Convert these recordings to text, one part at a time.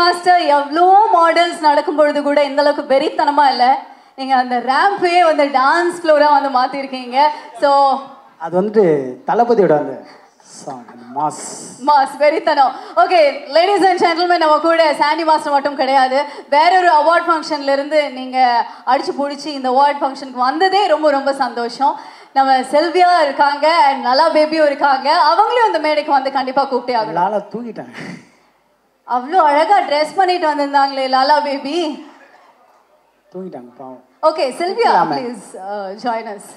Master எவ்வளோ models நடக்கும் பொழுது கூட இந்த அளவுக்கு வெறித்தனமா இல்லை நீங்க அந்த ரேம்பையே வந்து டான்ஸ் ஃப்ளோரா வந்து மாத்திருக்கீங்க ஸோ அது வந்துட்டு தளபதியோட அந்த சாங் அந்த மாஸ் மாஸ் வெறித்தனம் ஓகே லேடிஸ் அண்ட் ஜென்டில்மேன் நம்ம கூட சாண்டி மாஸ்டர் மட்டும் கிடையாது வேற ஒரு அவார்ட் ஃபங்க்ஷன்ல இருந்து நீங்க அடிச்சு பிடிச்சி இந்த அவார்ட் ஃபங்க்ஷனுக்கு வந்ததே ரொம்ப ரொம்ப சந்தோஷம் நம்ம செல்வியா இருக்காங்க அண்ட் நல்லா பேபியும் இருக்காங்க அவங்களையும் இந்த மேடைக்கு வந்து கண்டிப்பா கூப்பிட்டே ஆகணும் லாலா தூக்கிட்டாங்க அவ்வளோ அழகா ட்ரெஸ் பண்ணிட்டு வந்திருந்தாங்களே லாலா பேபி தூங்கிட்டாங்க பாவம் ஓகே செல்வியா இருக்கலாமே. ப்ளீஸ் ஜாயின் அஸ்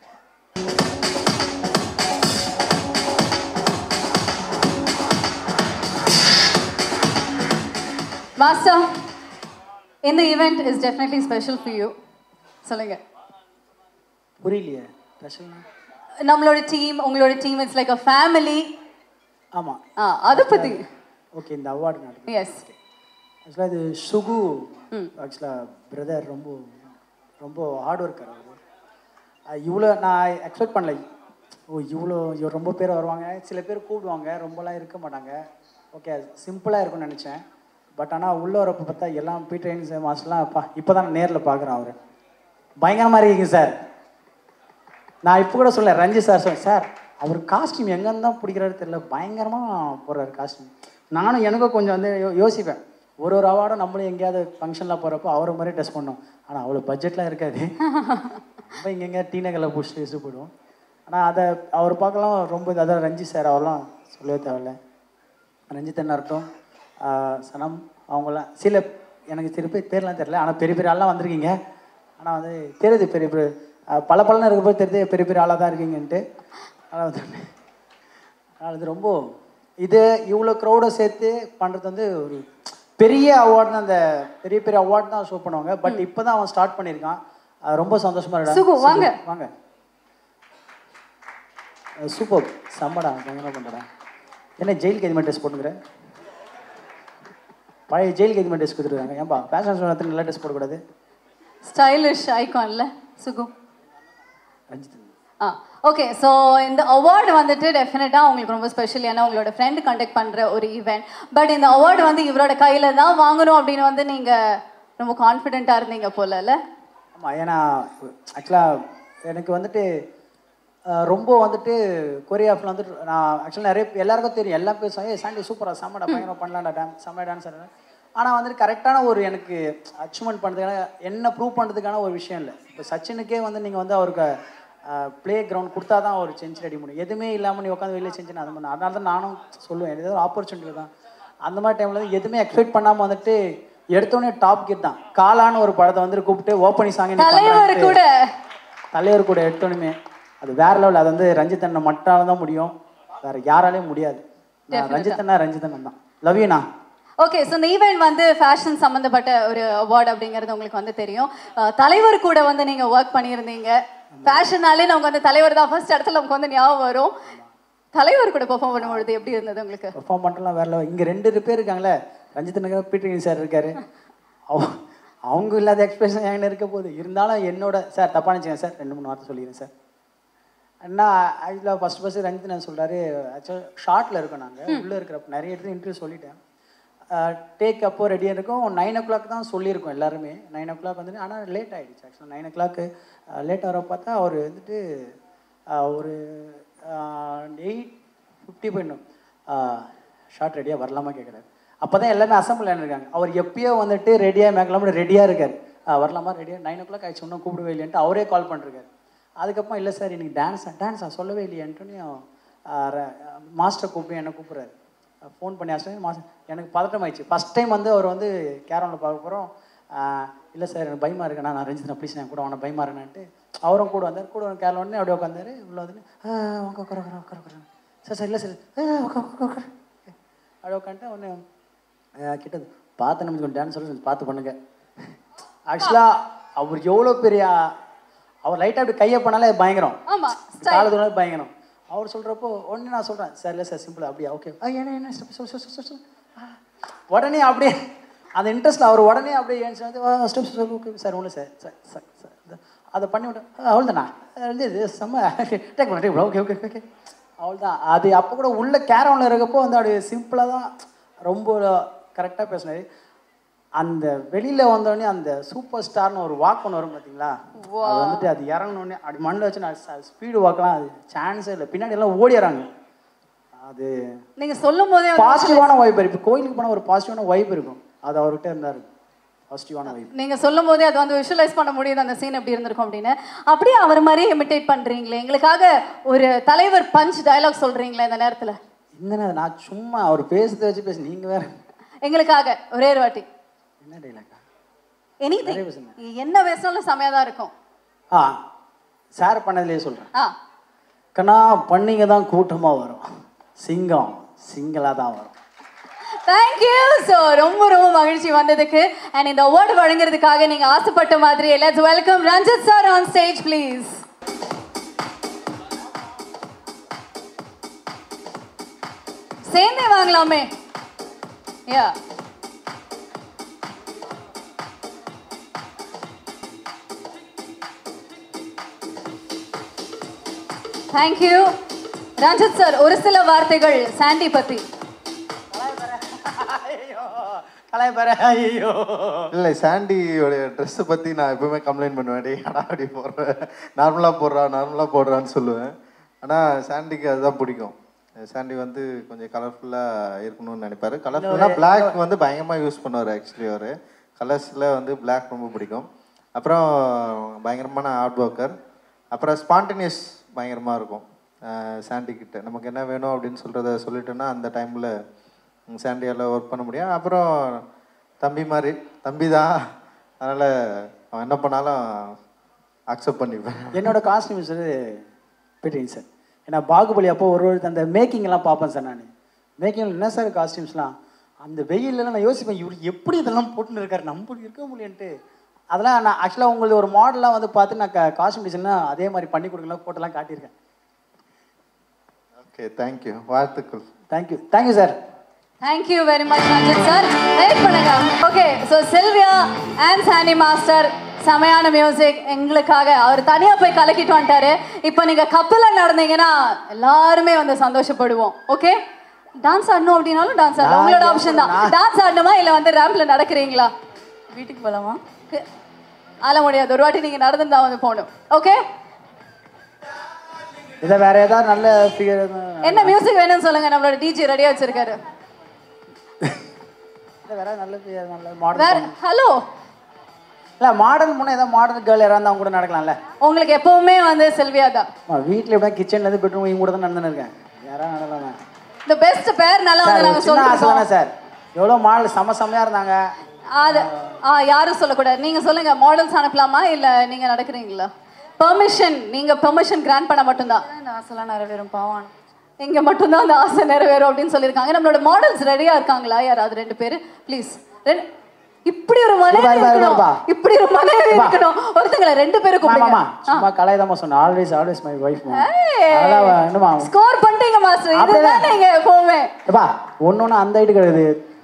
மாஸ்டர் இந்த event is definitely special for you சொல்லுங்க புரியலையே ஸ்பெஷல்னா நம்மளோட டீம் உங்களோட team it's like a family ஆமாம் ஆ அதை பத்தி ஓகே இந்த அவார்டு நடக்குது எஸ் ஆக்சுவலாக இது சுகு ஆக்சுவலாக பிரதர் ரொம்ப ரொம்ப ஹார்ட் ஒர்க்கர் அவர் இவ்வளோ நான் எக்ஸ்பெக்ட் பண்ணல ஓ இவ்வளோ இவ்வளோ ரொம்ப பேர் வருவாங்க சில பேர் கூப்பிடுவாங்க ரொம்பலாம் இருக்க மாட்டாங்க ஓகே சிம்பிளாக இருக்கும்னு நினச்சேன் பட் ஆனால் உள்ள வரப்போ பார்த்தா எல்லாம் பி ட்ரெயின்ஸ் மாஸ்டர்லாம் பா இப்போ தான் நேரில் பார்க்குறேன் அவர் பயங்கரமாக இருக்கீங்க சார் நான் இப்போ கூட சொல்ல ரஞ்சி சார் சொன்னேன் சார் அவர் காஸ்டியூம் எங்கேருந்து தான் பிடிக்கிறாரு தெரியல பயங்கரமாக போடுறாரு காஸ்டியூம் நானும் எனக்கும் கொஞ்சம் வந்து யோ யோசிப்பேன் ஒரு ஒரு அவார்டும் நம்மளும் எங்கேயாவது ஃபங்க்ஷனில் போகிறப்போ அவரை மாதிரி ட்ரெஸ் பண்ணோம் ஆனால் அவ்வளோ பட்ஜெட்லாம் இருக்காது நம்ம இங்கே எங்கேயா டீ நகரில் பிடிச்சிட்டு வச்சு போயிடுவோம் ஆனால் அதை அவர் பார்க்கலாம் ரொம்ப இது அதான் ரஞ்சி சார் அவர்லாம் சொல்லவே தேவையில்ல ரஞ்சித் அண்ணா இருக்கட்டும் ஆஹ் சனம் அவங்களாம் சில எனக்கு சில பேர் பேர்லாம் தெரியல ஆனால் பெரிய பெரிய ஆள்லாம் வந்திருக்கீங்க ஆனால் வந்து தெரியுது பெரிய பெரிய ஆஹ் பல பலன்னு இருக்கிறப்போ தெரியுது பெரிய பெரிய ஆளாக தான் இருக்கீங்கன்ட்டு ஆனால் வந்து அதனால் இது ரொம்ப இது இவ்வளோ க்ரௌடை சேர்த்து பண்ணுறது வந்து ஒரு பெரிய அவார்ட் தான் அந்த பெரிய பெரிய அவார்ட் தான் ஷோ பண்ணுவாங்க பட் இப்போ தான் அவன் ஸ்டார்ட் பண்ணியிருக்கான் அது ரொம்ப சந்தோஷமா இருக்கா சுகு, வாங்க. வாங்க சூப்பர் செம்மடா பயங்கரமாக பண்ணுறா என்ன ஜெயில் கைதி ட்ரெஸ் போட்டுக்கிற பழைய ஜெயில் கைதி ட்ரெஸ் கொடுத்துருக்காங்க ஏன்பா ஃபேஷன் ஷோ நல்ல ட்ரெஸ் போடக்கூடாது ஸ்டைலிஷ் ஐகான்ல சுகு ரஞ்சித் ஆ ஓகே ஸோ இந்த அவார்டு வந்துட்டு டெஃபினட்டாக உங்களுக்கு ரொம்ப ஸ்பெஷல் ஏன்னா உங்களோட ஃப்ரெண்டு கண்டக்ட் பண்ணுற ஒரு ஈவெண்ட் பட் இந்த அவார்டு வந்து இவரோட கையில் தான் வாங்கணும் அப்படின்னு வந்து நீங்கள் ரொம்ப கான்ஃபிடென்ட்டாக இருந்தீங்க போலல்ல ஆமாம் ஏன்னா ஆக்சுவலாக எனக்கு வந்துட்டு அஹ், ரொம்ப வந்துட்டு கொரியாஃபில் வந்துட்டு நான் ஆக்சுவலாக நிறைய பேர் எல்லாருக்கும் தெரியும் எல்லாம் பேசுவாங்க ஏ சாண்டி சூப்பராக செம்மடா பயங்கரம் பண்ணலாம்டா டான்ஸ் செம்ம டான்ஸ் ஆனால் வந்துட்டு கரெக்டான ஒரு எனக்கு அச்சீவ்மெண்ட் பண்ணுறதுக்கான என்ன ப்ரூவ் பண்ணுறதுக்கான ஒரு விஷயம் இல்லை இப்போ சச்சினுக்கே வந்து நீங்கள் வந்து அவருக்கு ப்ளே கிரவுண்ட் கொடுத்தா தான் ஒரு செஞ்சு அடி முடியும் எதுவுமே இல்லாமல் நீ உட்காந்து வெளியே செஞ்சுன்னு அது பண்ண அதனால தான் நானும் சொல்லுவேன் ஏதோ ஒரு ஆப்பர்ச்சுனிட்டி தான் அந்த மாதிரி டைமில் வந்து எதுவுமே எக்ஸ்பெக்ட் பண்ணாமல் வந்துட்டு எடுத்தோடனே டாப் கிட் தான் காலான்னு ஒரு படத்தை வந்துட்டு கூப்பிட்டு ஓப்பனிங் சாங் தலைவர் கூட தலைவர் கூட எடுத்தோணுமே அது வேற லெவல் அது வந்து ரஞ்சித் அண்ணன் மட்டால தான் முடியும் வேற யாராலையும் முடியாது நான் ரஞ்சித் அண்ணா ரஞ்சித் அண்ணன் தான் லவ் யூண்ணா ஓகே ஸோ இந்த ஈவெண்ட் வந்து ஃபேஷன் சம்மந்தப்பட்ட ஒரு அவார்டு அப்படிங்கிறது உங்களுக்கு வந்து தெரியும் அஹ், தலைவர் கூட வந்து நீங்கள் ஒர்க் பண்ணியிருந்தீங்க ஃபேஷனாலே நமக்கு வந்து தலைவர் தான் ஃபர்ஸ்ட் இடத்துல நமக்கு வந்து ஞாபகம் வரும் தலைவர் கூட பெர்ஃபார்ம் பண்ணும்பொழுது எப்படி இருந்தது உங்களுக்கு பெர்ஃபார்ம் பண்ணுறலாம் வேற லெவல் இங்கே ரெண்டு பேர் இருக்காங்களே ரஞ்சித் அண்ணன் பீட்டர் சார் இருக்காரு அவ- அவங்க இல்லாத எக்ஸ்பிரஷன் என்கிட்ட இருக்க போகுது இருந்தாலும் என்னோட சார் தப்பா நினச்சிங்க சார் ரெண்டு மூணு வார்த்தை சொல்லிடுறேன் சார் அண்ணா ஆக்சுவலாக ஃபஸ்ட் ஃபஸ்ட்டு ரஞ்சித் நான் சொல்கிறாரு ஆக்சுவலாக ஷார்ட்டில் இருக்கோம் நாங்கள் உள்ளே இருக்கிறப்ப நிறைய இடத்துல இன்டர்வியூ சொல்லிட்டேன் டேக் அப்போ ரெடியாக இருக்கும் நைன் ஓ கிளாக் தான் சொல்லியிருக்கோம் எல்லாருமே நைன் ஓ கிளாக் வந்துட்டு ஆனால் லேட் ஆகிடுச்சு ஆக்சுவலாக நைன் ஓ கிளாக்கு லேட் ஆகிற பார்த்தா அவர் வந்துட்டு அஹ், ஒரு எயிட் ஃபிஃப்டி போயிடணும் ஷார்ட் ரெடியாக வரலாமா கேட்குறாரு அப்போ தான் எல்லாமே அசம்பிள் இருக்காங்க அவர் எப்பயோ வந்துட்டு ரெடியாக மேக்கலாம்னு ரெடியாக இருக்கார் அஹ், வரலாமா ரெடியாக நைன் ஓ கிளாக் ஆயிடுச்சு ஒன்றும் கூப்பிடவே இல்லைன்ட்டு அவரே கால் பண்ணிருக்காரு அதுக்கப்புறம் இல்லை சார் இன்னைக்கு டான்ஸா டான்ஸா சொல்லவே இல்லையன்ட்டு மாஸ்டர் கூப்பிட்டு என்னை கூப்பிட்றாரு ஃபோன் பண்ணி ஆச்சு மாஸ்டர் எனக்கு பதட்டம் ஆயிடுச்சு ஃபஸ்ட் டைம் வந்து அவர் வந்து கேரமில் பார்க்க போகிறோம் இல்லை சார் எனக்கு பயமாக இருக்குண்ணா நான் ரஞ்சித் ப்ளீஸ் நான் கூட அவனை பயமாக இருக்கேன்ட்டு அவரும் கூட வந்தார் கூட வந்து கேரள உடனே அப்படியே உட்காந்தாரு உள்ள வந்து உட்கார உட்கார உட்கார உட்கார உட்கார சார் சார் இல்லை சார் உட்கார உட்கார உட்கார அப்படியே உட்காந்துட்டு ஒன்று கிட்டது பார்த்து நம்ம கொஞ்சம் டான்ஸ் சொல்லி பார்த்து பண்ணுங்க ஆக்சுவலாக அவர் எவ்வளோ பெரிய அவர் லைட்டாக அப்படி கையை பண்ணாலே பயங்கரம் ஆமா கால தூரம் பயங்கரம் அவர் சொல்கிறப்போ உடனே நான் சொல்கிறேன் சார் இல்லை சார் சிம்பிள் அப்படியா ஓகே என்ன என்ன step, சொல் சொல் சொல் சொல் ஆ. உடனே அப்படியே அந்த இன்ட்ரெஸ்ட்டில் அவர் உடனே அப்படியே ஏன் வந்து ஸ்டெப் சொல் ஓகே சார் ஒன்றும் சார் சார் சார் சார் இந்த- அதை பண்ணி விட்டு அவ்வளோதானா வந்து இது செம்ம டேக் பண்ண டேக் ஓகே ஓகே ஓகே அவ்வளோதான் அது அப்போ கூட உள்ள கேரவனில் இருக்கப்போ வந்து அப்படி சிம்பிளாக தான் ரொம்ப கரெக்டாக பேசினாரு அந்த வெளியில வந்தோடனே அந்த சூப்பர் ஸ்டார்னு ஒரு வாக் ஒன்று வரும் பார்த்தீங்களா அது வந்துட்டு அது இறங்கினோடனே அப்படி மண்ணில் வச்சு நான் ஸ்பீடு வாக்கெலாம் அது சான்ஸே இல்லை பின்னாடி எல்லாம் ஓடிடுறாங்க அது நீங்க சொல்லும் போதே வந்து- பாசிட்டிவான வைப் இப்போ கோயிலுக்கு போனால் ஒரு பாசிட்டிவான வைப் இருக்கும் அது அவர்கிட்ட இருந்தார் பாசிட்டிவான வைப் நீங்க சொல்லும் போதே அது வந்து விஷுவலைஸ் பண்ண முடியுது அந்த சீன் எப்படி இருந்திருக்கும் அப்படின்னு அப்படியே அவர் மாதிரியே இமிட்டேட் பண்றீங்களே எங்களுக்காக ஒரு தலைவர் பஞ்ச் டயலாக் சொல்றீங்களே இந்த நேரத்துல என்னண்ணா நான் சும்மா அவர் பேசுறத வச்சு பேச நீங்கள் வேற எங்களுக்காக ஒரே ஒரு வாட்டி என்ன டைலாக்கா எனி நிறைய பேசுங்க. என்ன பேசினாலும் செமையா தான் இருக்கும் ஆ சார் பண்ணதுலேயே சொல்கிறேன் ஆ கண்ணா பண்ணிங்க தான் கூட்டமாக வரும் சிங்கம் சிங்களாக தான் வரும் தேங்க்யூ ஸோ ரொம்ப ரொம்ப மகிழ்ச்சி வந்ததுக்கு அண்ட் இந்த அவார்டு வழங்குறதுக்காக நீங்க ஆசைப்பட்ட மாதிரி let's welcome Ranjith sir on stage please சேர்ந்தே வாங்கலாமே யா தேங்க்யூ ரஞ்சித் சார் ஒரு சில வார்த்தைகள் சாண்டி பத்தி ஐயோ கலை பாரு ஐயோ இல்லை சாண்டியோடைய ட்ரெஸ்ஸை பற்றி நான் எப்பவுமே கம்ப்ளைண்ட் பண்ணுவேன் டேய் அடா அப்படி போடுறேன் நார்மலாக போடுறா நார்மலாக போடுறான்னு சொல்லுவேன் ஆனால் சாண்டிக்கு அதுதான் பிடிக்கும் சாண்டி வந்து கொஞ்சம் கலர்ஃபுல்லாக இருக்கணும்னு நினைப்பாரு கலர்ஃபுல்லாக பிளாக் வந்து பயங்கரமாக யூஸ் பண்ணுவார் ஆக்சுவலி அவர் கலர்ஸில் வந்து பிளாக் ரொம்ப பிடிக்கும் அப்புறம் பயங்கரமான ஹார்ட் ஒர்க்கர் அப்புறம் ஸ்பான்டனியஸ் பயங்கரமாக இருக்கும் சாண்டி கிட்ட நமக்கு என்ன வேணும் அப்படின்னு சொல்கிறத சொல்லிட்டோன்னா அந்த டைமில் சாண்டியால் ஒர்க் பண்ண முடியும் அப்புறம் தம்பி மாதிரி தம்பி தான் அதனால் அவன் என்ன பண்ணாலும் அக்செப்ட் பண்ணிப்பேன் என்னோட காஸ்டியூம்ஸ் வந்து போயிட்டீங்க சார் ஏன்னா பாகுபலி அப்போ ஒரு ஒரு அந்த மேக்கிங் எல்லாம் பார்ப்பேன் சார் நான் மேக்கிங் என்ன சார் காஸ்டியூம்ஸ்லாம் அந்த வெயிலெலாம் நான் யோசிப்பேன் இவர் எப்படி இதெல்லாம் போட்டுன்னு இருக்காரு நம்ம இருக்க முடியும்ட்டு அதெல்லாம் நான் ஆக்சுவலாக உங்களுக்கு ஒரு மாடலாக வந்து பார்த்து நான் காஸ்டியூம் டிசைன்லாம் அதே மாதிரி பண்ணி கொடுக்கலாம் போட்டெல்லாம் காட்டியிருக்கேன் ஓகே தேங்க்யூ வாழ்த்துக்கள் thank you thank you sir thank you very much Ranjith sir wait பண்ணுங்க okay so Sylvia and Sandy master செமையான மியூசிக் எங்களுக்காக அவர் தனியா போய் கலக்கிட்டு வந்துட்டாரு இப்போ நீங்க கப்பல்ல நடந்தீங்கன்னா எல்லாருமே வந்து சந்தோஷப்படுவோம் ஓகே டான்ஸ் ஆடணும் அப்படின்னாலும் டான்ஸ் ஆடணும் உங்களோட ஆப்ஷன் தான் டான்ஸ் ஆடணுமா இல்ல வந்து ரேம்ப்ல நடக்கிறீங்களா வீட்டுக்கு போலாமா ஆள முடியாது ஒரு வாட்டி நீங்க நடந்து தான் வந்து போகணும் ஓகே இதை வேற ஏதாவது நல்ல ஃபிகர் என்ன மியூசிக் வேணும்னு சொல்லுங்க நம்மளோட டிஜி ரெடியா வச்சிருக்காரு இல்லை வேற நல்ல figure, நல்ல வேற மாடல் ஹலோ இல்லை மாடல் முன்னே ஏதாவது மாடல் கேர்ள் யாராவது இருந்தால் அவங்க கூட நடக்கலாம்ல உங்களுக்கு எப்பவுமே வந்து செல்வியா தான் வீட்டில் எப்படியா கிச்சன்லேருந்து பெட்ரூம் இவங்க கூட தான் நடந்துன்னு இருக்கேன் யாராவது நடக்கலாமா இந்த பெஸ்ட் பேர் நல்லா வந்து நாங்க சின்ன ஆசை சொல்றோம் தானே சார் எவ்வளோ மாடல் செம செம்மையாக இருந்தாங்க அது ஆ யாரும் சொல்லக்கூடாது நீங்க சொல்லுங்க மாடல்ஸ் அனுப்பலாமா இல்ல நீங்க நடக்கிறீங்களா பெர்மிஷன் நீங்க பெர்மிஷன் கிராண்ட் பண்ண மட்டும்தான் இந்த ஆசைலாம் நிறைவேறும் பாவான் இங்க மட்டும்தான் அந்த ஆசை நிறைவேறும் அப்படின்னு சொல்லியிருக்காங்க நம்மளோட மாடல்ஸ் ரெடியா இருக்காங்களா யாராவது ரெண்டு பேர் ப்ளீஸ் இப்படி ஒரு மனைவி பாரு, பாரு, இருக்கணும் பாருப்பா. இப்படி ஒரு மனைவி இருக்கணும் ஒருத்தங்கள ரெண்டு பேரும் மாமா கூப்பிடுங்க சும்மா கலாய்தாம்மா சொன்னேன் ஆல்வேஸ் ஆல்வேஸ் மை ஒய்ஃப் அதெல்லாம் என்னமா ஸ்கோர் பண்ணிட்டீங்க மாஸ்டர் அப்படிதான். இதுதான் நீங்க எப்பவுமே எப்பா ஒன்று ஒன்று அந்த ஐட்டு கிடையாது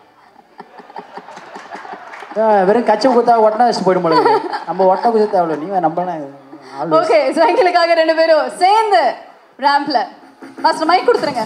ஆ, வெறும் கச்சி குத்தா ஒட்டினா வச்சு போயிடும் போல இருக்கு. நம்ம ஒட்ட குச்சி தேவையில்ல நீ நம்பலாம் ஆல்வேஸ் ஓகே ஸோ எங்களுக்காக ரெண்டு பேரும் சேர்ந்து ரேம்ப்ல மாஸ்டர் மைக் கொடுத்துருங்க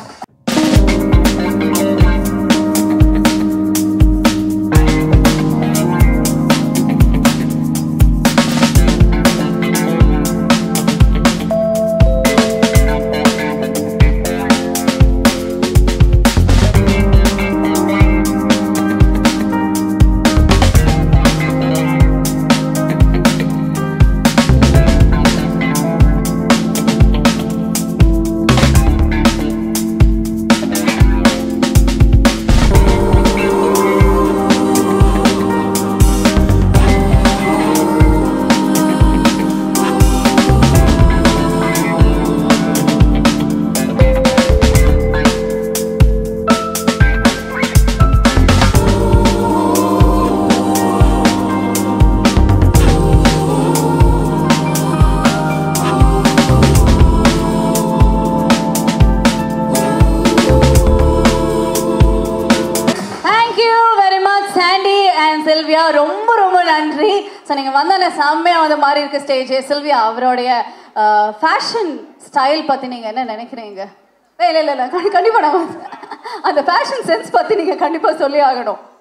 thank you very much Sandy and Sylvia ரொம்ப ரொம்ப நன்றி ஸோ நீங்கள் வந்தானே செம்மையாக வந்து மாறி இருக்க ஸ்டேஜ் சில்வியா அவருடைய ஃபேஷன் ஸ்டைல் பற்றி நீங்கள் என்ன நினைக்கிறீங்க இல்லை இல்லை இல்லை கண்டிப்பாக நம்ம அந்த ஃபேஷன் சென்ஸ் பற்றி நீங்கள் கண்டிப்பாக சொல்லி ஆகணும்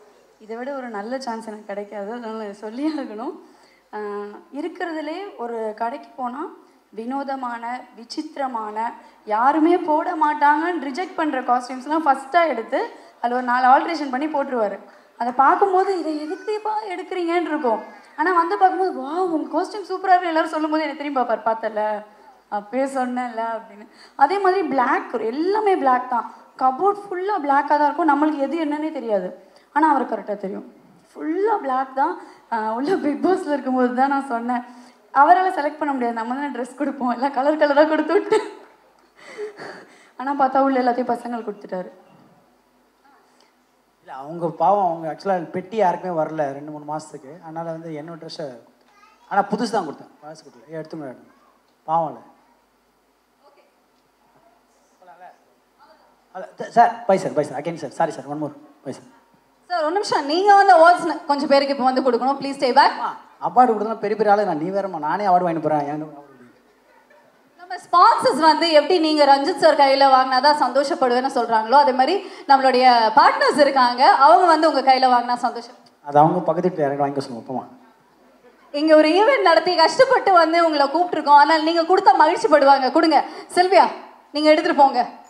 இதை விட ஒரு நல்ல சான்ஸ் எனக்கு கிடைக்காது அதனால சொல்லியே ஆகணும் ஆஹ் இருக்கிறதுலே ஒரு கடைக்கு போனால் வினோதமான விசித்திரமான யாருமே போட மாட்டாங்கன்னு ரிஜெக்ட் பண்ணுற காஸ்டியூம்ஸ்லாம் ஃபஸ்ட்டாக எடுத்து அதில் ஒரு நாலு ஆல்ட்ரேஷன் பண்ணி போட்டுருவாரு அதை பார்க்கும்போது இதை எதுக்குப்பா எடுக்கிறீங்கன்னு இருக்கும் ஆனால் வந்து பார்க்கும்போது வா உங்கள் காஸ்டியூம் சூப்பராக இருக்கு எல்லாரும் சொல்லும்போது எனக்கு திரும்பி பார்ப்பார் பார்த்தல அப்பயே சொன்னேன்ல அப்படின்னு அதே மாதிரி பிளாக் எல்லாமே பிளாக் தான் கபோர்ட் ஃபுல்லாக பிளாக்காக தான் இருக்கும் நம்மளுக்கு எது என்னன்னே தெரியாது ஆனால் அவருக்கு கரெக்டாக தெரியும் ஃபுல்லாக பிளாக் தான் ஆஹ் உள்ள பிக் பாஸில் இருக்கும்போது தான் நான் சொன்னேன் அவரால் செலக்ட் பண்ண முடியாது நம்ம தான் ட்ரெஸ் கொடுப்போம் எல்லாம் கலர் கலராக கொடுத்து விட்டு ஆனால் பார்த்தா உள்ள எல்லாத்தையும் பசங்களுக்கு கொடுத்துட்டாரு இல்லை அவங்க பாவம் அவங்க ஆக்சுவலாக பெட்டி யாருக்குமே வரல ரெண்டு மூணு மாதத்துக்கு அதனால் வந்து என்னோட ட்ரெஸ்ஸை ஆனால் புதுசு தான் கொடுத்தேன் பழசு கொடுக்கல ஏய், எடுத்து எடுத்து பாவம் இல்லை sir bye sir bye sir again sir sorry sir one more bye sir sir ஒரு நிமிஷம் நீங்க வந்து அவார்ட்ஸ் கொஞ்சம் பேருக்கு இப்போ வந்து கொடுக்கணும் ப்ளீஸ் ஸ்டே பேக் அவார்டு கொடுத்தா பெரிய பெரிய ஆளு நான் நீ வேறம்மா நானே அவார்டு வாங்கி போகிறேன் எனக்கு award கொடு. நம்ம ஸ்பான்சர்ஸ் வந்து எப்படி நீங்க ரஞ்சித் சார் கையில வாங்கினாதான் சந்தோஷப்படுவேன்னு சொல்றாங்களோ அதே மாதிரி நம்மளுடைய பார்ட்னர்ஸ் இருக்காங்க அவங்க வந்து உங்க கையில வாங்கினா சந்தோஷம் அது அவங்க பக்கத்து வீட்டில் யாரும் வாங்கிக்க சொல்லுவோம் அப்பமா இங்க ஒரு ஈவெண்ட் நடத்தி கஷ்டப்பட்டு வந்து உங்களை கூப்பிட்டுருக்கோம் ஆனால் நீங்க கொடுத்தா மகிழ்ச்சி படுவாங்க கொடுங்க செல்வியா நீங்க எடுத்துட்டு போங்க